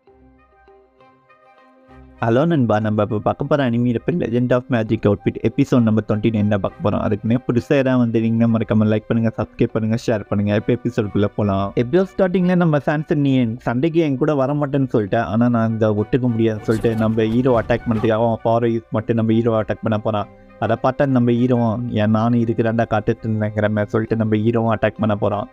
hello நண்பா நம்ம இப்போ பார்க்க போகிற அனிமி இப்போ legend of magic outfit episode number twenty nine தான் பார்க்க போகிறோம் அதுக்குமே புதுசாக ஏதாவது வந்துருந்தீங்கன்னா மறக்காம லைக் பண்ணுங்கள் சப்ஸ்கிரைப் பண்ணுங்கள் ஷேர் பண்ணுங்கள் இப்போ எபிசோடுக்குள்ளே போகலாம் எபிசோட் ஸ்டார்டிங்கில் நம்ம சான்சன் நீ என் சண்டைக்கு என் கூட வர மாட்டேன்னு சொல்லிட்டேன் ஆனால் நான் இந்த ஒட்டுக்க முடியாதுன்னு சொல்லிட்டு நம்ம ஹீரோ அட்டாக் பண்ணுறதுக்காக அவன் பவர் யூஸ் மட்டும் நம்ம ஹீரோ அட்டாக் பண்ண போகிறான் அதை பார்த்தா நம்ம ஹீரோவும் ஏன் நானும் இருக்கிறாண்டா காத்துட்டு இருந்தேங்கிற மாதிரி சொல்லிட்டு நம்ம ஹீரோவும் அட்டாக் பண்ண போகிறோம்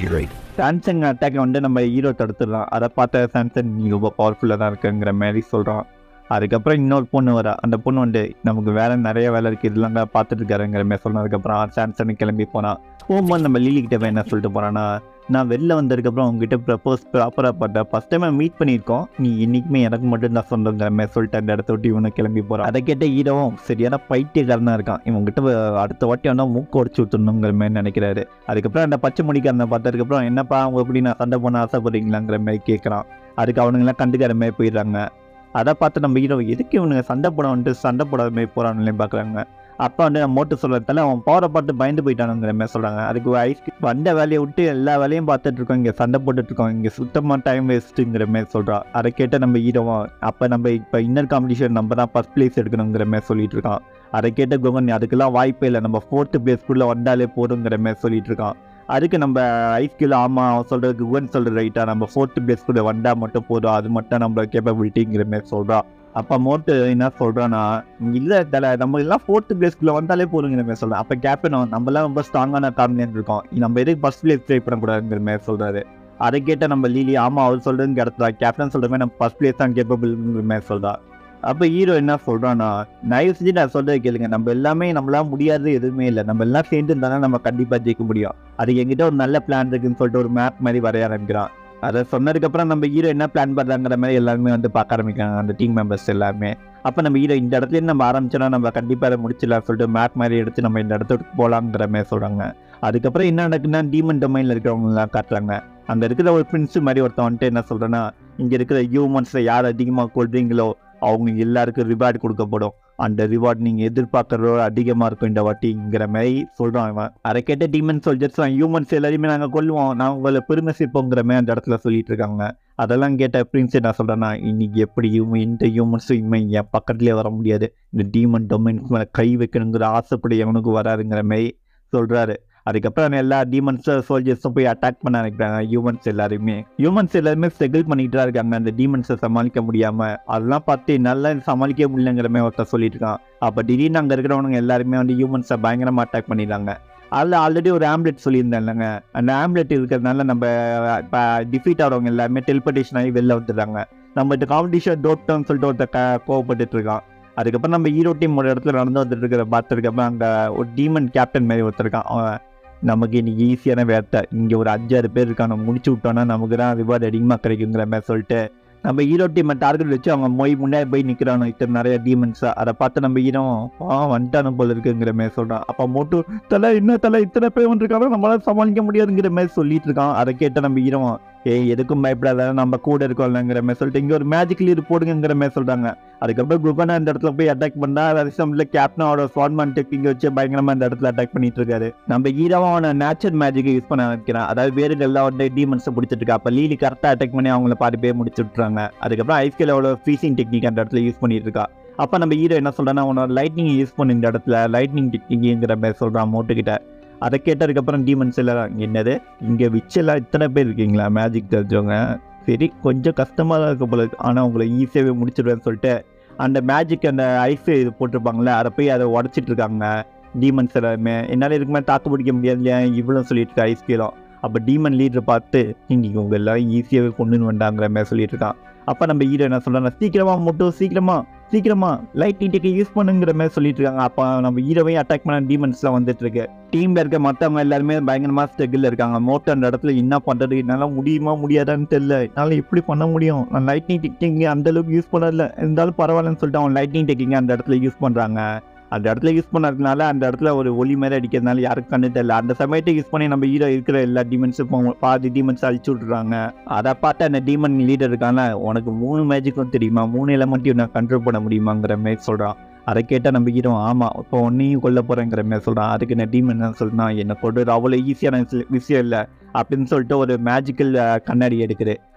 சாம்சங் அட்டாக் வந்து நம்ம ஹீரோ தடுத்துடலாம் அதை பார்த்த சாம்சங் நீ ரொம்ப பவர்ஃபுல்லாக தான் இருக்குங்கிற மாதிரி சொல்கிறான் அதுக்கப்புறம் இன்னொரு பொண்ணு வரா அந்த பொண்ணு வந்து நமக்கு வேலை நிறைய வேலை இருக்குது இதெல்லாம் தான் பார்த்துட்டு இருக்காருங்கிற மாதிரி சொன்னதுக்கப்புறம் சாம்சங் கிளம்பி போனான் போகும்போது நம்ம லீலி கிட்ட போய் என்ன சொல்லிட்டு போறான்னா நான் வெளில வந்ததுக்கப்புறம் உங்ககிட்ட ப்ரப்போஸ் ப்ராப்பராக பண்ணேன் ஃபஸ்ட் டைம் மீட் பண்ணியிருக்கோம் நீ என்றைக்குமே எனக்கு மட்டும் தான் சொந்தங்கிற மாதிரி சொல்லிட்டு அந்த இடத்த விட்டு இவனை கிளம்பி போகிறான் அதை கேட்ட ஹீரோவும் சரியான பைத்தியக்காரனாக இருக்கான் இவங்ககிட்ட அடுத்த வாட்டி வந்தால் மூக்கு உடச்சி விட்டுணுங்கிற மாதிரி நினைக்கிறாரு அதுக்கப்புறம் அந்த பச்சை முடிக்காரனை பார்த்ததுக்கப்புறம் என்னப்பா அவங்க எப்படி நான் சண்டை பண்ண ஆசைப்படுறீங்களாங்கிற மாதிரி கேட்குறான் அதுக்கு அவனுங்கெல்லாம் கண்டுக்கிற மாதிரி போயிடுறாங்க அதை பார்த்து நம்ம ஹீரோ எதுக்கு இவனுங்க சண்டை போட வந்துட்டு சண்டை போடாத மாதிரி போகிறானுங்களே பார்க்குறாங்க அப்போ வந்து நான் மோட்டு சொல்கிறதால அவன் பவரை பார்த்து பயந்து போயிட்டானுங்கிற மாதிரி சொல்கிறாங்க அதுக்கு ஐஸ் வந்த வேலையை விட்டு எல்லா வேலையும் பார்த்துட்டு இருக்கோம் இங்கே சண்டை போட்டுட்டு இருக்கோம் இங்கே சுத்தமாக டைம் வேஸ்ட்டுங்கிற மாதிரி சொல்கிறான் அதை கேட்ட நம்ம ஹீரோவும் அப்போ நம்ம இப்போ இன்னர் காம்படிஷன் நம்ம தான் ஃபஸ்ட் பிளேஸ் எடுக்கணுங்கிற மாதிரி சொல்லிட்டு இருக்கான் அதை கேட்ட குகன் அதுக்கெல்லாம் வாய்ப்பே இல்லை நம்ம ஃபோர்த்து பிளேஸ்க்குள்ளே வந்தாலே போதுங்கிற மாதிரி சொல்லிட்டு இருக்கான் அதுக்கு நம்ம ஐஸ்கில் ஆமாம் அவன் சொல்கிறதுக்கு குவன் சொல்கிற ரைட்டாக நம்ம ஃபோர்த்து பிளேஸ்க்குள்ள வந்தால் மட்டும் போதும் அது மட்டும் நம்மளோட கேப்பபிலிட்டிங்கிற மாதிரி சொல்கிறான் அப்போ மோட்டு என்ன சொல்கிறான்னா இல்லை தலை நம்ம எல்லாம் ஃபோர்த்து பிளேஸ்க்குள்ளே வந்தாலே போதுங்கிற மாதிரி சொல்கிறேன் அப்போ கேப்டனும் நம்மளாம் ரொம்ப ஸ்ட்ராங்கான காம்பினேட் இருக்கோம் நம்ம எதுக்கு ஃபஸ்ட் பிளேஸ் ட்ரை பண்ணக்கூடாதுங்கிற மாதிரி சொல்கிறாரு அதை கேட்ட நம்ம லீலி ஆமாம் அவர் சொல்கிறதுன்னு கிடச்சா கேப்டன் சொல்கிற மாதிரி நம்ம ஃபஸ்ட் பிளேஸ் தான் கேப்பபிள்ங்கிற மாதிரி சொல்கிறா அப்போ ஹீரோ என்ன சொல்கிறான்னா தயவு செஞ்சு நான் சொல்கிறத கேளுங்க நம்ம எல்லாமே நம்மளால முடியாது எதுவுமே இல்லை நம்ம எல்லாம் சேர்ந்து இருந்தாலும் நம்ம கண்டிப்பாக ஜெயிக்க முடியும் அது என்கிட்ட ஒரு நல்ல பிளான் இருக்குன்னு சொல்லிட்டு ஒரு மேப் மாதிரி வரைய ஆரம்பிக்கிறான் அதை சொன்னதுக்கப்புறம் நம்ம ஹீரோ என்ன பிளான் பண்ணுறாங்கிற மாதிரி எல்லாருமே வந்து பார்க்க ஆரம்பிக்கிறாங்க அந்த டீம் மெம்பர்ஸ் எல்லாமே அப்போ நம்ம ஹீரோ இந்த இடத்துல நம்ம ஆரம்பிச்சோன்னா நம்ம கண்டிப்பாக அதை முடிச்சிடலாம் சொல்லிட்டு மேப் மாதிரி எடுத்து நம்ம இந்த இடத்துக்கு போகலாங்கிற மாதிரி சொல்கிறாங்க அதுக்கப்புறம் என்ன நடக்குன்னா டீமன் டொமைனில் இருக்கிறவங்கலாம் காட்டுறாங்க அங்கே இருக்கிற ஒரு பிரின்ஸு மாதிரி ஒருத்தன் வந்துட்டு என்ன சொல்கிறேன்னா இங்கே இருக்கிற ஹியூமன்ஸை யார் அதிகமாக கொள்றீங்களோ அவங்க எல்லாருக்கும் ரிவார்டு கொடுக்கப்படும் அந்த ரிவார்ட் நீங்கள் எதிர்பார்க்குறதோட அதிகமாக இருக்கும் இந்த வாட்டிங்கிற மாதிரி சொல்கிறான் இவன் அதை கேட்ட டீமன் சோல்ஜர்ஸ் ஹியூமன்ஸ் எல்லாரையுமே நாங்கள் கொல்லுவோம் நான் உங்களை பெருமை சேர்ப்போங்கிற மாதிரி அந்த இடத்துல சொல்லிட்டு இருக்காங்க அதெல்லாம் கேட்ட பிரின்ஸ் என்ன சொல்கிறேன்னா இன்னைக்கு எப்படி ஹியூமன் இந்த ஹியூமன்ஸும் இனிமேல் என் பக்கத்துலேயே வர முடியாது இந்த டீமன் டொமைன்ஸ் மேலே கை வைக்கணுங்கிற ஆசைப்படி எவனுக்கு வராதுங்கிற மாதிரி சொல்கிறாரு அதுக்கப்புறம் எல்லா டீமன்ஸ் சோல்ஜர்ஸும் போய் அட்டாக் பண்ண நினைக்கிறாங்க ஹியூமன்ஸ் எல்லாருமே ஹியூமன்ஸ் எல்லாருமே ஸ்ட்ரகிள் பண்ணிட்டு தான் இருக்காங்க அந்த டீமன்ஸை சமாளிக்க முடியாம அதெல்லாம் பார்த்து நல்லா சமாளிக்க முடியலங்கிற மாதிரி ஒருத்தர் சொல்லிட்டு இருக்கான் அப்போ திடீர்னு அங்கே இருக்கிறவனுங்க எல்லாருமே வந்து ஹியூமன்ஸை பயங்கரமாக அட்டாக் பண்ணிடுறாங்க அதில் ஆல்ரெடி ஒரு ஆம்லெட் சொல்லியிருந்தேன் இல்லைங்க அந்த ஆம்லெட் இருக்கிறதுனால நம்ம இப்போ டிஃபீட் ஆகிறவங்க எல்லாருமே டெலிபோர்டேஷன் ஆகி வெளில வந்துடுறாங்க நம்ம இந்த காம்படிஷன் தோட்டம்னு சொல்லிட்டு ஒருத்தர் க கோவப்பட்டுட்டு இருக்கான் அதுக்கப்புறம் நம்ம ஹீரோ டீம் ஒரு இடத்துல நடந்து வந்துட்டு இருக்கிற பார்த்துருக்கப்ப அங்கே ஒரு டீமன் கேப்டன் மாதிரி ஒருத்தர் இருக்கான் அவன் நமக்கு இன்னைக்கு ஈஸியான வேட்டை இங்கே ஒரு அஞ்சாறு பேர் இருக்காங்க முடிச்சு விட்டோன்னா நமக்கு தான் ரிவார்டு அதிகமாக கிடைக்குங்கிற மாதிரி சொல்லிட்டு நம்ம ஹீரோ டீமை டார்கெட் வச்சு அவங்க மொய் முன்னாடி போய் நிற்கிறானோ இத்தனை நிறைய டீமன்ஸாக அதை பார்த்து நம்ம ஹீரோ ஆ வந்துட்டானு போல இருக்குங்கிற மாதிரி சொல்கிறான் அப்போ மட்டும் தலை என்ன தலை இத்தனை பேர் வந்துருக்காங்க நம்மளால சமாளிக்க முடியாதுங்கிற மாதிரி சொல்லிட்டு இருக்கான் அதை கேட்ட நம்ம ஹீரோ ஏய் எதுக்கும் பயப்படாத நம்ம கூட இருக்கோம்லங்கிற மாதிரி சொல்லிட்டு இங்கே ஒரு மேஜிக் லீடு போடுங்கிற மாதிரி சொல்கிறாங்க அதுக்கப்புறம் குபனா இந்த இடத்துல போய் அட்டாக் பண்ணா ரசம்ல கேப்டனோட ஸ்வாட்மான் டெக் இங்கே வச்சு பயங்கரமாக இந்த இடத்துல அட்டாக் பண்ணிட்டு இருக்காரு நம்ம ஹீரோவும் அவனை நேச்சர் மேஜிக்கை யூஸ் பண்ண வைக்கிறான் அதாவது வேறு எல்லாம் வந்து டீமன்ஸை பிடிச்சிட்டு இருக்கா அப்போ லீலி கரெக்டாக அட்டாக் பண்ணி அவங்கள பாதி பேர் முடிச்சு விட்றாங்க அதுக்கப்புறம் ஐஸ்கேலோட ஃப்ரீசிங் டெக்னிக் அந்த இடத்துல யூஸ் பண்ணிட்டு இருக்கா அப்போ நம்ம ஹீரோ என்ன சொல்றான்னா அவனோட லைட்னிங் யூஸ் பண்ணி இந்த இடத்துல லைட்னிங் டெக்னிக்ங்கிற மாதிரி சொல்கிறான் மோட்டுக்கிட்ட அதை கேட்டதுக்கப்புறம் டீமன்ஸ் எல்லாம் என்னது இங்கே விச்செல்லாம் இத்தனை பேர் இருக்கீங்களா மேஜிக் தெரிஞ்சவங்க சரி கொஞ்சம் கஷ்டமாக தான் இருக்க போல இருக்கு ஆனால் உங்களை ஈஸியாகவே முடிச்சிடுவேன்னு சொல்லிட்டு அந்த மேஜிக் அந்த ஐஸ் இது போட்டிருப்பாங்களே அதை போய் அதை உடச்சிட்டு இருக்காங்க டீமன்ஸ் எல்லாருமே என்னால் இதுக்கு மேலே தாக்கு பிடிக்க முடியாது இல்லையா இவ்வளோ சொல்லிட்டு இருக்கு ஐஸ் கீழம் அப்போ டீமன் லீடரை பார்த்து இன்னைக்கு உங்க எல்லாம் ஈஸியாகவே கொண்டு வந்தாங்கிற மாதிரி சொல்லிட்டு இருக்கான் அப்போ நம்ம ஹீரோ என்ன சொல்கிறாங்க சீக்கிரமா மட்டும் சீக்கிரமா சீக்கிரமா லைட் டெக்கை யூஸ் பண்ணுங்கிற மாதிரி சொல்லிட்டு இருக்காங்க அப்போ நம்ம ஹீரோவையும் அட்டாக் பண்ண டீமன்ஸ்லாம் வந்துட்டு இருக்கு டீம்ல இருக்க மற்றவங்க எல்லாருமே பயங்கரமா ஸ்ட்ரகிள் இருக்காங்க மோட்டர் அந்த இடத்துல என்ன பண்றது என்னால முடியுமா முடியாதான்னு தெரியல என்னால எப்படி பண்ண முடியும் நான் லைட்னிங் டெக்கிங் அந்த அளவுக்கு யூஸ் பண்ணல இருந்தாலும் பரவாயில்லன்னு சொல்லிட்டு அவன் லைட்னிங் டெக்கிங் அந்த இடத்துல யூஸ் பண்றாங்க அந்த இடத்துல யூஸ் பண்ணதுனால அந்த இடத்துல ஒரு ஒளி மாதிரி அடிக்கிறதுனால யாருக்கும் கண்ணு தெரியல அந்த சமயத்தை யூஸ் பண்ணி நம்ம ஹீரோ இருக்கிற எல்லா டீமன்ஸும் பாதி டீமன்ஸ் அழிச்சு விட்றாங்க அதை பார்த்து அந்த டீமன் லீடர் இருக்கான உனக்கு மூணு மேஜிக்கும் தெரியுமா மூணு எலமெண்ட்டையும் நான் கண்ட்ரோல் பண்ண முடியுமாங்கிற மாதிரி சொல்கிறான் அதை கேட்டால் நம்ம ஹீரோ ஆமாம் இப்போ உன்னையும் கொல்ல போகிறேங்கிற மாதிரி சொல்கிறான் அதுக்கு என்ன டீமன் என்ன சொல்றான் என்னை கொண்டு அவ்வளோ ஈஸியான விஷயம் இல்லை அப்படின்னு சொல்லிட்டு ஒரு மேஜிக்கல் கண்ணாடி எடுக்குது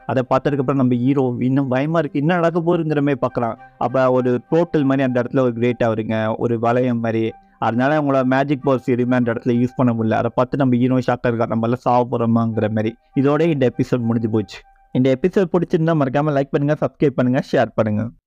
அதை பார்த்ததுக்கப்புறம் நம்ம ஹீரோ இன்னும் பயமாக இருக்குது என்ன நடக்க போகுதுங்கிற மாதிரி பார்க்குறான் அப்போ ஒரு டோட்டல் மாதிரி அந்த இடத்துல ஒரு கிரேட்டாக வருங்க ஒரு வளையம் மாதிரி அதனால அவங்கள மேஜிக் பவர்ஸ் எதுவுமே அந்த இடத்துல யூஸ் பண்ண முடியல அதை பார்த்து நம்ம ஹீரோ ஷாக்காக இருக்கா நம்மளால சாவ போகிறோமாங்கிற மாதிரி இதோட இந்த எபிசோட் முடிஞ்சு போச்சு இந்த எபிசோட் பிடிச்சிருந்தா மறக்காமல் லைக் பண்ணுங்கள் சப்ஸ்கிரைப் பண்ணுங்கள் ஷேர் பண்ணுங்கள்